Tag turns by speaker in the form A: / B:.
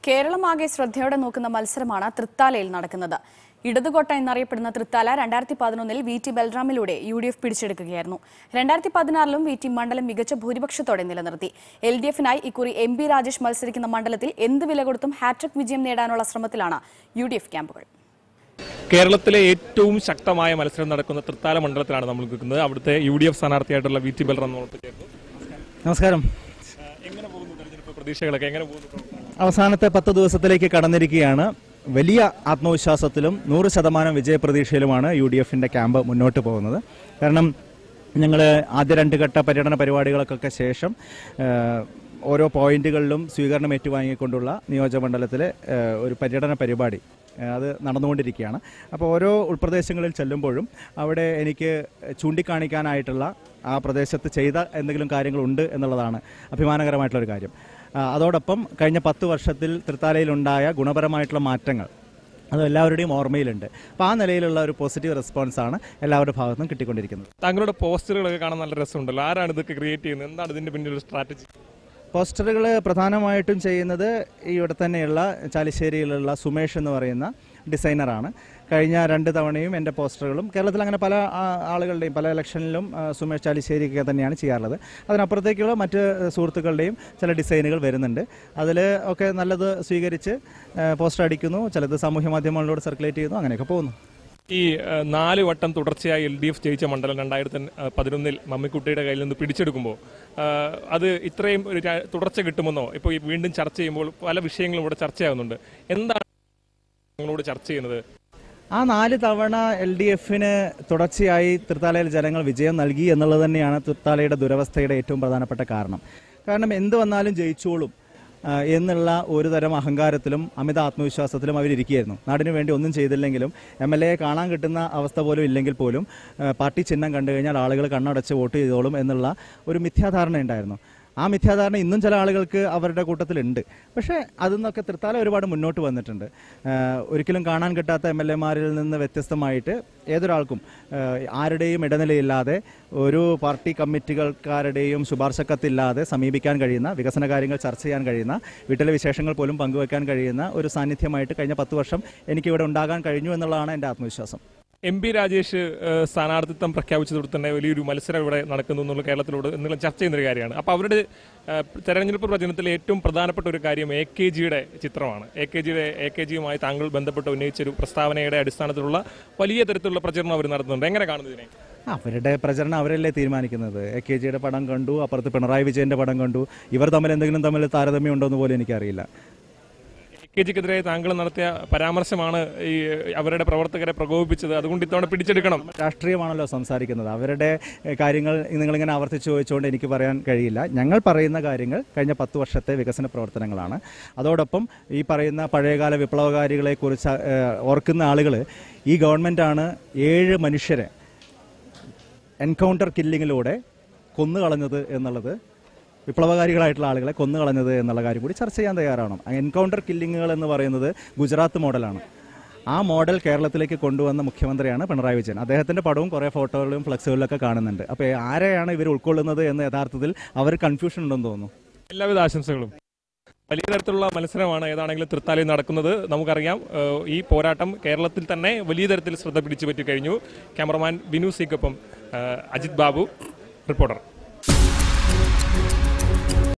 A: കേരളമാകെ ശ്രദ്ധയോടെ നോക്കുന്ന മത്സരമാണ് തൃത്താലയിൽ നടക്കുന്നത് ഇടതുകോട്ട എന്നറിയപ്പെടുന്ന തൃത്താല രണ്ടായിരത്തി പതിനൊന്നിൽ വി ടി ബൽറാമിലൂടെ യു ഡി എഫ് പിടിച്ചെടുക്കുകയായിരുന്നു രണ്ടായിരത്തി പതിനാറിലും വി ടി മണ്ഡലം മികച്ച ഭൂരിപക്ഷത്തോടെ നിലനിർത്തി എൽ ഡി എഫിനായി ഇക്കുറി എം പി രാജേഷ് മത്സരിക്കുന്ന മണ്ഡലത്തിൽ എന്ത് വില കൊടുത്തും ഹാട്രിക് വിജയം നേടാനുള്ള ശ്രമത്തിലാണ് യു ഡി എഫ് ക്യാമ്പുകൾ
B: കേരളത്തിലെ ഏറ്റവും ശക്തമായ മത്സരം നടക്കുന്ന തൃത്താല മണ്ഡലത്തിലാണ് നമ്മൾ നിൽക്കുന്നത് അവിടുത്തെ യു ഡി എഫ് സ്ഥാനാർത്ഥിയായിട്ടുള്ള വി ടി ബൽറാം നമ്മളോട് ചേർന്നു
C: നമസ്കാരം
B: എങ്ങനെ പോകുന്നു തെരഞ്ഞെടുപ്പ് പ്രതീക്ഷകളൊക്കെ എങ്ങനെ പോകുന്നു
C: അവസാനത്തെ പത്ത് ദിവസത്തിലേക്ക് കടന്നിരിക്കുകയാണ് വലിയ ആത്മവിശ്വാസത്തിലും നൂറ് ശതമാനം വിജയപ്രതീക്ഷയിലുമാണ് യു ഡി എഫിന്റെ ക്യാമ്പ് മുന്നോട്ട് പോകുന്നത് കാരണം ഞങ്ങൾ ആദ്യ രണ്ട് ഘട്ട പര്യടന പരിപാടികൾക്കൊക്കെ ശേഷം ആ, ഓരോ പോയിന്റുകളിലും സ്വീകരണം ഏറ്റുവാങ്ങിക്കൊണ്ടുള്ള നിയോജകമണ്ഡലത്തിലെ ആ, ഒരു പര്യടന പരിപാടി ആ, അത് നടന്നുകൊണ്ടിരിക്കുകയാണ് അപ്പോൾ ഓരോ ഉൾപ്രദേശങ്ങളിൽ ചെല്ലുമ്പോഴും അവിടെ എനിക്ക് ചൂണ്ടിക്കാണിക്കാനായിട്ടുള്ള ആ പ്രദേശത്ത് ചെയ്ത എന്തെങ്കിലും കാര്യങ്ങളുണ്ട് എന്നുള്ളതാണ് അഭിമാനകരമായിട്ടുള്ളൊരു കാര്യം ആ, അതോടൊപ്പം കഴിഞ്ഞ പത്ത് വർഷത്തിൽ തൃത്താലയിലുണ്ടായ ഗുണപരമായിട്ടുള്ള മാറ്റങ്ങൾ അത് എല്ലാവരുടെയും ഓർമ്മയിലുണ്ട് അപ്പോൾ ആ നിലയിലുള്ള ഒരു പോസിറ്റീവ് റെസ്പോൺസാണ് എല്ലാവരുടെ ഭാഗത്തുനിന്നും കിട്ടിക്കൊണ്ടിരിക്കുന്നത്
B: താങ്കളുടെ പോസ്റ്ററുകളൊക്കെ കാണാൻ നല്ല രസമുണ്ടല്ലോ ആരാണ് ഇതൊക്കെ ക്രിയേറ്റ് ചെയ്യുന്നത് എന്താണ് ഇതിന്റെ പിന്നിലുള്ള സ്ട്രാറ്റജി
C: പോസ്റ്ററുകൾ പ്രധാനമായിട്ടും ചെയ്യുന്നത് ഈ ഇവിടെ തന്നെയുള്ള ചാലിശ്ശേരിയിലുള്ള സുമേഷ് എന്ന് പറയുന്ന ഡിസൈനറാണ് കഴിഞ്ഞ രണ്ട് തവണയും എൻ്റെ പോസ്റ്ററുകളും കേരളത്തിൽ അങ്ങനെ പല ആ, ആളുകളുടെയും പല ഇലക്ഷനിലും ആ, സുമേഷ് ചാലിശ്ശേരിയൊക്കെ തന്നെയാണ് ചെയ്യാറുള്ളത് അതിനപ്പുറത്തേക്കുള്ള മറ്റ് സുഹൃത്തുക്കളുടെയും ചില ഡിസൈനുകൾ വരുന്നുണ്ട് അതിൽ ഒക്കെ നല്ലത് സ്വീകരിച്ച് ആ, പോസ്റ്റർ അടിക്കുന്നു ചിലത് സാമൂഹ്യ മാധ്യമങ്ങളിലൂടെ സർക്കുലേറ്റ് ചെയ്യുന്നു അങ്ങനെയൊക്കെ പോകുന്നു
B: ഈ ആ, നാല് വട്ടം തുടർച്ചയായി എൽ ഡി എഫ് ജയിച്ച മണ്ഡലം രണ്ടായിരത്തി പതിനൊന്നിൽ മമ്മിക്കുട്ടിയുടെ കയ്യിൽ നിന്ന് പിടിച്ചെടുക്കുമ്പോൾ ആ, അത് ഇത്രയും ഒരു ര- തുടർച്ച കിട്ടുമെന്നോ ഇപ്പോൾ ഈ വീണ്ടും ചർച്ച ചെയ്യുമ്പോൾ പല വിഷയങ്ങളും ഇവിടെ ചർച്ചയാകുന്നുണ്ട് എന്താണ് നിങ്ങളോട് ചർച്ച ചെയ്യുന്നത്
C: ആ നാല് തവണ എൽ ഡി എഫിന് തുടർച്ചയായി തൃത്താലയിൽ ജനങ്ങൾ വിജയം നൽകി എന്നുള്ളത് തന്നെയാണ് തൃത്താലയുടെ ദുരവസ്ഥയുടെ ഏറ്റവും പ്രധാനപ്പെട്ട കാരണം കാരണം എന്ത് വന്നാലും ജയിച്ചോളും ആ, എന്നുള്ള ഒരു തരം അഹങ്കാരത്തിലും അമിത ആത്മവിശ്വാസത്തിലും അവരിയ്ക്കുകയായിരുന്നു നാടിന് വേണ്ടി ഒന്നും ചെയ്തില്ലെങ്കിലും എം എൽ എയെ കാണാൻ കിട്ടുന്ന അവസ്ഥ പോലും ഇല്ലെങ്കിൽ പോലും ആ, പാർട്ടി ചിഹ്നം കണ്ടു കഴിഞ്ഞാൽ ആളുകൾ കണ്ണടച്ച് വോട്ട് ചെയ്തോളും എന്നുള്ള ഒരു മിഥ്യാധാരണ ഉണ്ടായിരുന്നു ആ മിഥ്യാധാരണ ഇന്നും ചില ആളുകൾക്ക് അവരുടെ കൂട്ടത്തിലുണ്ട് പക്ഷേ അതിൽ നിന്നൊക്കെ തൃത്താല ഒരുപാട് മുന്നോട്ട് വന്നിട്ടുണ്ട് ആഹ് ഒരിക്കലും കാണാൻ കിട്ടാത്ത എം എൽ എമാരിൽ നിന്ന് വ്യത്യസ്തമായിട്ട് ഏതൊരാൾക്കും ആഹ് ആരുടെയും ഇടനിലയില്ലാതെ ഒരു പാർട്ടി കമ്മിറ്റികൾക്കാരുടെയും ശുപാർശക്കത്തില്ലാതെ സമീപിക്കാൻ കഴിയുന്ന വികസന കാര്യങ്ങൾ ചർച്ച ചെയ്യാൻ കഴിയുന്ന വീട്ടിലെ വിശേഷങ്ങൾ പോലും പങ്കുവെക്കാൻ കഴിയുന്ന ഒരു സാന്നിധ്യമായിട്ട് കഴിഞ്ഞ പത്ത് വർഷം എനിക്കിവിടെ ഉണ്ടാകാൻ കഴിഞ്ഞു എന്നുള്ളതാണ് എൻ്റെ ആത്മവിശ്വാസം
B: എം പി രാജേഷ് ഏഹ്, സ്ഥാനാർത്ഥിത്വം പ്രഖ്യാപിച്ചതോടെ തന്നെ വലിയൊരു മത്സരം ഇവിടെ നടക്കുന്നു എന്നുള്ള കേരളത്തിലോട് എന്നുള്ള ചർച്ച ചെയ്യുന്ന ഒരു കാര്യമാണ് അപ്പോൾ അവരുടെ ഏഹ്, തെരഞ്ഞെടുപ്പ് പ്രചരണത്തിലെ ഏറ്റവും പ്രധാനപ്പെട്ട ഒരു കാര്യം എ കെ ജിയുടെ ചിത്രമാണ് എ കെ ജിയുടെ എ കെ ജിയുമായി താങ്കൾ ബന്ധപ്പെട്ട് ഉന്നയിച്ച ഒരു പ്രസ്താവനയുടെ അടിസ്ഥാനത്തിലുള്ള വലിയ തരത്തിലുള്ള പ്രചരണം അവർ നടത്തുന്നുണ്ട് എങ്ങനെ കാണുന്നതിനെ
C: അവരുടെ പ്രചരണം അവരല്ലേ തീരുമാനിക്കുന്നത് എ കെ ജിയുടെ പടം കണ്ടു അപ്പുറത്ത് പിണറായി വിജയന്റെ പടം കണ്ടു ഇവർ തമ്മിൽ എന്തെങ്കിലും തമ്മിൽ താരതമ്യം ഉണ്ടോ എന്ന് പോലും എനിക്കറിയില്ല
B: എ കെ ജിക്കെതിരെ താങ്കൾ നടത്തിയ പരാമർശമാണ് ഈ അവരുടെ പ്രവർത്തകരെ പ്രകോപിപ്പിച്ചത് അതുകൊണ്ട് ഇത്തവണ പിടിച്ചെടുക്കണം
C: രാഷ്ട്രീയമാണല്ലോ സംസാരിക്കുന്നത് അവരുടെ എഹ്, കാര്യങ്ങൾ നിങ്ങളിങ്ങനെ ആവർത്തിച്ച് ചോദിച്ചുകൊണ്ട് എനിക്ക് പറയാൻ കഴിയില്ല ഞങ്ങൾ പറയുന്ന കാര്യങ്ങൾ കഴിഞ്ഞ പത്ത് വർഷത്തെ വികസന പ്രവർത്തനങ്ങളാണ് അതോടൊപ്പം ഈ പറയുന്ന പഴയകാല വിപ്ലവകാരികളെ കുറിച്ച് ഓർക്കുന്ന ആളുകൾ ഈ ഗവൺമെൻറ്റാണ് ഏഴ് മനുഷ്യരെ എൻകൗണ്ടർ കില്ലിങ്ങിലൂടെ കൊന്നുകളഞ്ഞത് എന്നുള്ളത് വിപ്ലവകാരികളായിട്ടുള്ള ആളുകളെ കൊന്നുകളഞ്ഞത് എന്നുള്ള കാര്യം കൂടി ചർച്ച ചെയ്യാൻ തയ്യാറാണ് എൻകൗണ്ടർ കില്ലിങ്ങുകൾ എന്ന് പറയുന്നത് ഗുജറാത്ത് മോഡലാണ് ആ മോഡൽ കേരളത്തിലേക്ക് കൊണ്ടുവന്ന മുഖ്യമന്ത്രിയാണ് പിണറായി വിജയൻ അദ്ദേഹത്തിന്റെ പടവും കുറേ ഫോട്ടോകളിലും ഫ്ലക്സുകളിലൊക്കെ കാണുന്നുണ്ട് അപ്പോൾ ആരെയാണ് ഇവർ ഉൾക്കൊള്ളുന്നത് എന്ന് യഥാർത്ഥത്തിൽ അവർ കൺഫ്യൂഷൻ ഉണ്ടെന്ന് തോന്നുന്നു
B: എല്ലാവിധ ആശംസകളും വലിയ തരത്തിലുള്ള മത്സരമാണ് ഏതാണെങ്കിലും തൃത്താലയിൽ നടക്കുന്നത് നമുക്കറിയാം ഏഹ്, ഈ പോരാട്ടം കേരളത്തിൽ തന്നെ വലിയ തരത്തിൽ ശ്രദ്ധ പിടിച്ചു പറ്റി കഴിഞ്ഞു ക്യാമറമാൻ ബിനു സിക്കൊപ്പം ഏഹ്, അജിത് ബാബു റിപ്പോർട്ടർ